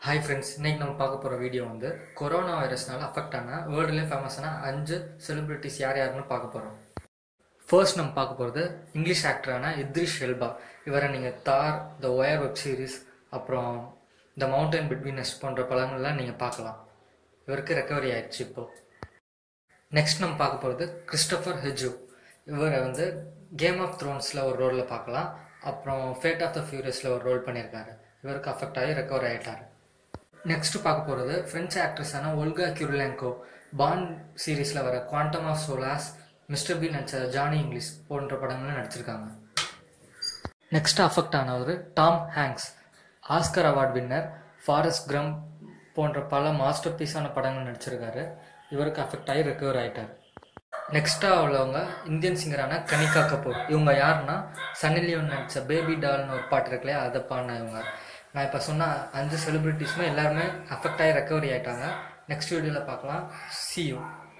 hi friends இன்னைக்கு நம்ம பார்க்க போகிற வீடியோ வந்து கொரோனா வைரஸ்னால அஃபெக்ட் ஆன வேர்ல்டுலேயே ஃபேமஸான அஞ்சு செலிபிரிட்டிஸ் யார் யாருன்னு பார்க்க போகிறோம் ஃபர்ஸ்ட் நம்ம பார்க்க போகிறது இங்கிலீஷ் ஆக்டரான இத்ரிஷ் எல்பா இவரை நீங்கள் தார் த ஒயர் வெப் சீரிஸ் அப்புறம் த மவுண்டன் பிட்வீன் எஸ் போன்ற படங்கள்லாம் நீங்கள் பார்க்கலாம் இவருக்கு ரெக்கவரி ஆயிடுச்சு இப்போ நெக்ஸ்ட் நம்ம பார்க்க போகிறது கிறிஸ்டோஃபர் ஹெஜு இவரை வந்து கேம் ஆஃப் த்ரோன்ஸில் ஒரு ரோலில் பார்க்கலாம் அப்புறம் ஃபேட் ஆஃப் த ஃபியூரியஸில் ஒரு ரோல் பண்ணியிருக்காரு இவருக்கு அஃபெக்ட் ஆகி ரெக்கவர் ஆகிட்டார் நெக்ஸ்ட் பார்க்க போகிறது ஃப்ரெஞ்ச் ஆக்ட்ரஸான ஒல்கா கியூர்லேங்கோ பாண்ட் சீரீஸில் வர Quantum of Solace Mister Bean நடிச்ச ஜானி இங்கிலீஷ் போன்ற படங்களும் நடிச்சிருக்காங்க நெக்ஸ்ட் அஃபெக்ட் ஆனவர் Tom Hanks Oscar award winner Forrest கிரம் போன்ற பல மாஸ்டர் பீஸான படங்கள் நடிச்சிருக்காரு இவருக்கு அஃபெக்ட் ஆகி ரெக்கவர் ஆகிட்டார் நெக்ஸ்ட்டாக உள்ளவங்க இந்தியன் சிங்கரான கனிகா கபூர் இவங்க யாருன்னா சன்னி லியோன் நடித்த பேபி டால்னு ஒரு பாட்டு இருக்குல்லையா அதை பாடின இவங்க நான் இப்போ சொன்ன அஞ்சு செலிபிரிட்டிஸுமே எல்லாருமே அஃபெக்ட் ஆகி ரெக்கவரி ஆகிட்டாங்க நெக்ஸ்ட் வீடியோவில் பார்க்கலாம் see you